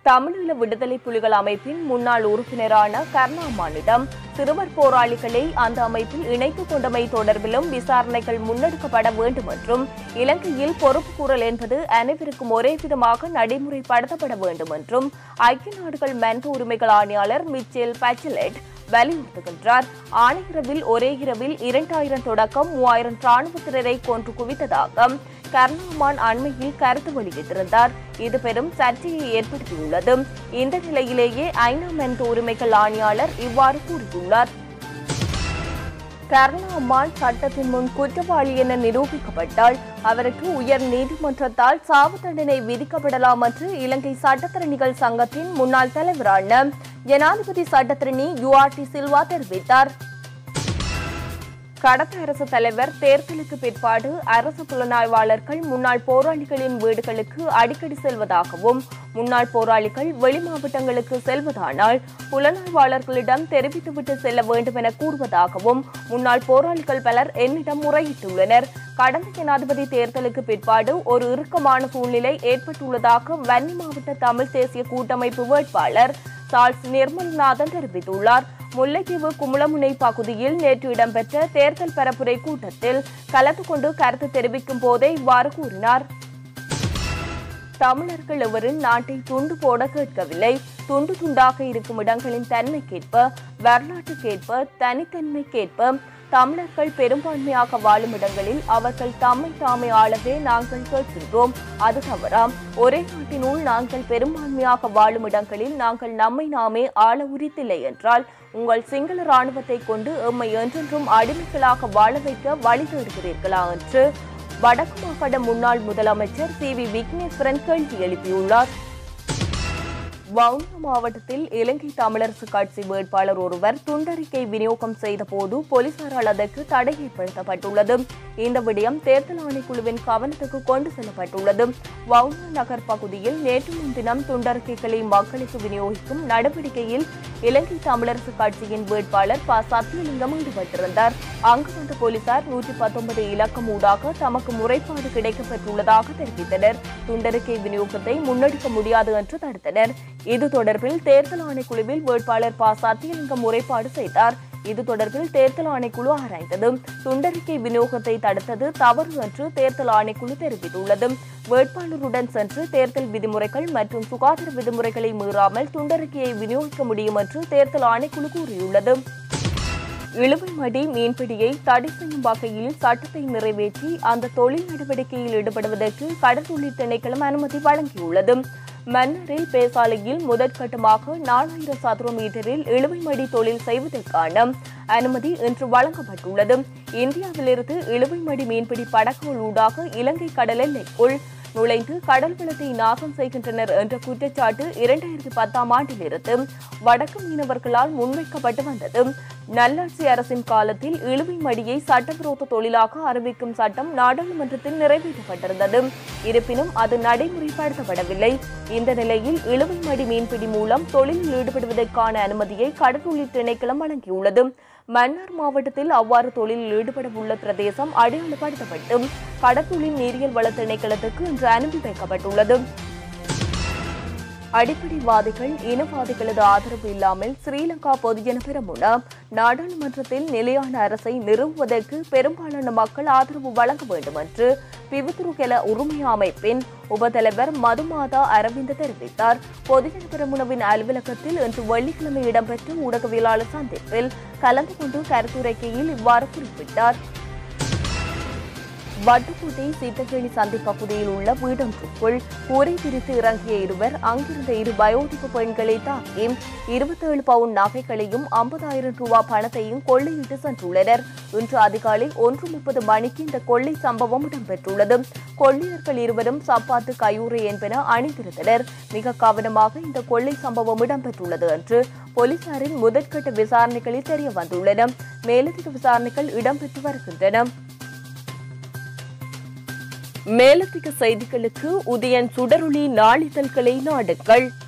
தமிழீழ விடுதலை புலிகள் அமைப்பின் முன்னாள் உறுப்பினரான கர்ணாமானிடம் சிறுவர் போராளிகளை அந்த அமைப்பில் இணைத்துக் கொண்டமை தொடர்பிலும் விசாரணைகள் முன்னெடுக்கப்பட வேண்டும் என்றும் இலங்கையில் பொறுப்பு கூறல் என்பது அனைவருக்கும் ஒரே விதமாக நடைமுறைப்படுத்தப்பட வேண்டும் என்றும் ஐக்கிய நாடுகள் மனித உரிமைகள் ஆணையாளர் மிச்சேல் பச்சலெட் வலியுறுத்துகின்றார் ஆணையரவில் ஒரே இரவில் இரண்டாயிரம் தொடக்கம் மூவாயிரம் ராணுவத்தினரை கொன்று குவித்ததாக கர்ணாமான் அண்மையில் கருத்து வெளியிட்டிருந்தார் இது பெரும் சர்ச்சையை ஏற்படுத்தியுள்ளது இந்த நிலையிலேயே ஐநா மனித உரிமைகள் ஆணையாளர் இவ்வாறு கூறியுள்ளார் கர்ணாமான் சட்டத்தின் முன் குற்றவாளி என நிரூபிக்கப்பட்டால் அவருக்கு உயர் நீதிமன்றத்தால் சாவு தண்டனை விதிக்கப்படலாம் என்று இலங்கை சட்டத்தரணிகள் சங்கத்தின் முன்னாள் தலைவரான ஜனாதிபதி சட்டத்தரணி யுஆர்டி சில்வா தெரிவித்தார் கடந்த அரசு தலைவர் தேர்தலுக்கு பிற்பாடு அரசு புலனாய்வாளர்கள் முன்னாள் போராளிகளின் வீடுகளுக்கு அடிக்கடி செல்வதாகவும் முன்னாள் போராளிகள் வெளி மாவட்டங்களுக்கு செல்வதானால் புலனாய்வாளர்களிடம் தெரிவித்துவிட்டு செல்ல வேண்டும் என கூறுவதாகவும் முன்னாள் போராளிகள் பலர் என்னிடம் முறையிட்டுள்ளனர் கடந்த ஜனாதிபதி தேர்தலுக்கு பிற்பாடு ஒரு இறுக்கமான சூழ்நிலை ஏற்பட்டுள்ளதாக வன்னி மாவட்ட தமிழ் தேசிய கூட்டமைப்பு வேட்பாளர் சார்ல்ஸ் நிர்மல்நாதன் தெரிவித்துள்ளார் முல்லைத்தீவு குமுளமுனை பகுதியில் நேற்று இடம்பெற்ற தேர்தல் பரப்புரை கூட்டத்தில் கலந்து கொண்டு கருத்து தெரிவிக்கும் போதே இவ்வாறு கூறினார் தமிழர்கள் எவரும் நாட்டை துண்டு போட கேட்கவில்லை துண்டு துண்டாக இருக்கும் இடங்களின் தன்மைக்கேற்ப வரலாற்றுக்கேற்ப தனித்தன்மைக்கேற்ப தமிழர்கள் பெரும்பான்மையாக வாழும் இடங்களில் அவர்கள் தம்மை தாமே ஆளவே நாங்கள் கேட்கின்றோம் அது தவறாம் ஒரே நாட்டினுள் நாங்கள் பெரும்பான்மையாக வாழும் இடங்களில் நாங்கள் நம்மை நாமே ஆள உரித்தில்லை என்றால் உங்கள் சிங்கள ராணுவத்தை கொண்டு எம்மை என்றென்றும் அடிமைகளாக வாழ வைக்க வழி தேடுகிறீர்களா என்று வடக்கு மாகாண முன்னாள் முதலமைச்சர் சி வி விக்னேஸ்வரன் கேள்வி எழுப்பியுள்ளார் வவுனியா மாவட்டத்தில் இலங்கை தமிழரசு கட்சி வேட்பாளர் ஒருவர் துண்டறிக்கை விநியோகம் செய்த போது போலீசாரால் அதற்கு தடை ஏற்படுத்தப்பட்டுள்ளது இந்த விடயம் தேர்தல் ஆணைக்குழுவின் கவனத்துக்கு கொண்டு செல்லப்பட்டுள்ளது வவுனியா நகர் பகுதியில் நேற்று முன்தினம் துண்டறிக்கைகளை மக்களுக்கு விநியோகிக்கும் நடவடிக்கையில் இலங்கை தமிழரசு கட்சியின் வேட்பாளர் ப சத்தியலிங்கம் ஈடுபட்டிருந்தார் அங்கு வந்த போலீசார் நூற்றி பத்தொன்பது இலக்கம் ஊடாக தமக்கு முறைப்பாடு கிடைக்கப்பெற்றுள்ளதாக தெரிவித்தனர் துண்டறிக்கை விநியோகத்தை முன்னெடுக்க முடியாது என்று தடுத்தனர் இது தொடர்பில் தேர்தல் ஆணைக்குழுவில் வேட்பாளர் ப சத்தியலிங்கம் முறைப்பாடு செய்தார் இது தொடர்பில் தேர்தல் ஆணைக்குழு ஆராய்ந்தது துண்டறிக்கை விநியோகத்தை தடுத்தது தவறு என்று தேர்தல் ஆணைக்குழு தெரிவித்துள்ளது வேட்பாளருடன் சென்று தேர்தல் விதிமுறைகள் மற்றும் சுகாதார விதிமுறைகளை மீறாமல் துண்டறிக்கையை விநியோகிக்க முடியும் என்று தேர்தல் ஆணைக்குழு கூறியுள்ளது இழுவைமடி மீன்பிடியை தடை செய்யும் வகையில் சட்டத்தை நிறைவேற்றி அந்த தொழில் நடவடிக்கையில் ஈடுபடுவதற்கு கடற்தொழில் திணைக்களம் அனுமதி வழங்கியுள்ளது மன்னரில் பேசாலையில் முதற்கட்டமாக நாலாயிரம் சதுர மீட்டரில் இழுவைமடி தொழில் செய்வதற்கான அனுமதி இன்று வழங்கப்பட்டுள்ளது இந்தியாவிலிருந்து இழுவைமடி மீன்பிடி படகுகள் ஊடாக இலங்கை கடல் எல்லைக்குள் நுழைந்து கடல் வளத்தை நாசம் செய்கின்றனர் என்ற குற்றச்சாட்டு இரண்டாயிரத்தி பத்தாம் ஆண்டிலிருந்து வடக்கு மீனவர்களால் முன்வைக்கப்பட்டு வந்தது நல்லாட்சி அரசின் காலத்தில் இழுவை மடியை சட்டவிரோத தொழிலாக அறிவிக்கும் சட்டம் நாடாளுமன்றத்தில் நிறைவேற்றப்பட்டிருந்தது இருப்பினும் அது நடைமுறைப்படுத்தப்படவில்லை இந்த நிலையில் இழுவை மடி மீன்பிடி மூலம் தொழிலில் ஈடுபடுவதற்கான அனுமதியை கடற்தொழில் திணைக்களம் வழங்கியுள்ளது மன்னார் மாவட்டத்தில் அவ்வாறு தொழிலில் ஈடுபட உள்ள பிரதேசம் அடையாளப்படுத்தப்பட்டு கடற்தொழில் நீரியல் வள திணைக்களத்துக்கு இன்று அனுப்பி வைக்கப்பட்டுள்ளது அடிப்படைவாதிகள் இனவாதிகளது ஆதரவு இல்லாமல் ஸ்ரீலங்கா பொதுஜன பெரமுன நாடாளுமன்றத்தில் நிலையான அரசை நிறுவுவதற்கு பெரும்பாலான மக்கள் ஆதரவு வழங்க வேண்டும் என்று பிவித்துருகெல உரிமை அமைப்பின் உபதலைவர் மதுமாதா அரவிந்த் தெரிவித்தார் பொதுஜன பெரமுனவின் அலுவலகத்தில் இன்று வெள்ளிக்கிழமை இடம்பெற்ற ஊடகவியலாளர் சந்திப்பில் கலந்து கொண்டு கருத்துரைக்கையில் இவ்வாறு குறிப்பிட்டார் வட்டுக்கோட்டை சீத்தகேணி சந்தை பகுதியில் உள்ள வீடொன்றுக்குள் கூரை பிரித்து இறங்கிய இருவர் அங்கிருந்த இரு வயோதிக பெண்களை தாக்கி இருபத்தேழு பவுன் நகைகளையும் ஐம்பதாயிரம் ரூபாய் பணத்தையும் கொள்ளையிட்டு சென்றுள்ளனர் இன்று அதிகாலை ஒன்று முப்பது மணிக்கு இந்த கொள்ளை சம்பவம் இடம்பெற்றுள்ளது கொள்ளையர்கள் இருவரும் சப்பாத்து கையூரை என்பன அணிந்திருந்தனர் மிக கவனமாக இந்த கொள்ளை சம்பவம் இடம்பெற்றுள்ளது என்று போலீசாரின் முதற்கட்ட விசாரணைகளில் தெரிய வந்துள்ளன மேலதிக விசாரணைகள் இடம்பெற்று வருகின்றன மேலதிக செய்திகளுக்கு உதயன் சுடரொளி நாளிதழ்களை நாடுங்கள்